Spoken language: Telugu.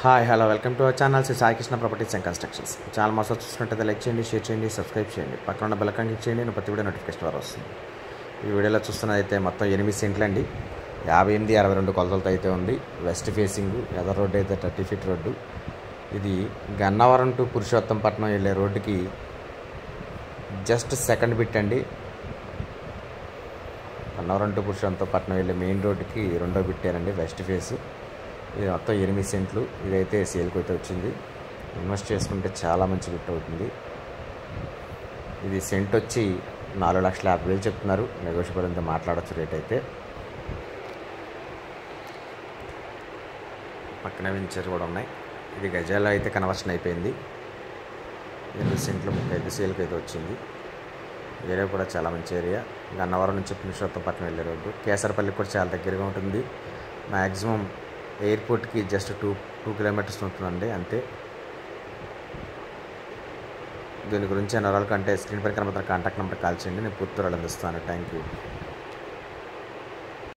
hi hello welcome to our channel Shri Sai Krishna properties and constructions channel మాసం చూసినట్టయితే లైక్ చేయండి షేర్ చేయండి సబ్స్క్రైబ్ చేయండి పక్కన ఉన్న బెల్ క్లిక్ చేయండి నేను ప్రతి వీడియో నోటిఫికేషన్ ద్వారా వస్తుంది ఈ వీడియోలో చూస్తున్నదైతే మొత్తం ఎనిమిది సెంట్లు అండి యాభై ఎనిమిది అరవై రెండు కొలతలతో అయితే ఉంది వెస్ట్ ఫేసింగ్ ఎదర్ రోడ్డు అయితే థర్టీ ఫీట్ రోడ్డు ఇది గన్నవరం టు పురుషోత్తంపట్నం వెళ్ళే రోడ్డుకి జస్ట్ సెకండ్ బిట్ అండి గన్నవరం టు పురుషోత్తంపట్నం వెళ్ళే మెయిన్ రోడ్డుకి రెండో బిట్టారండి వెస్ట్ ఫేస్ ఇది మొత్తం ఎనిమిది సెంట్లు ఇదైతే సేల్కి అయితే వచ్చింది ఇన్వెస్ట్ చేసుకుంటే చాలా మంచి బిట్ అవుతుంది ఇది సెంట్ వచ్చి నాలుగు లక్షల యాభై వేలు చెప్తున్నారు నెగోషియబుల్ అంతా మాట్లాడచ్చు రేట్ అయితే పక్కన వెంచర్ కూడా ఉన్నాయి ఇది గజాల్లో అయితే కన్వర్షన్ అయిపోయింది ఎనిమిది సెంట్లు ముప్పై ఐదు సేల్కి అయితే వచ్చింది ఏరియా కూడా చాలా మంచి ఏరియా గన్నవరం నుంచి పురుషోత్తపట్నం వెళ్ళే రోడ్డు కేసరపల్లి కూడా చాలా దగ్గరగా ఉంటుంది మ్యాక్సిమం ఎయిర్పోర్ట్కి జస్ట్ టూ టూ కిలోమీటర్స్ ఉంటుందండి అంతే దీని గురించి ఎన్ని కంటే స్క్రీన్ పై కనబడుతున్న కాంటాక్ట్ నెంబర్ కాల్ చేయండి నేను పూర్తి వివరాలు అందిస్తాను థ్యాంక్ యూ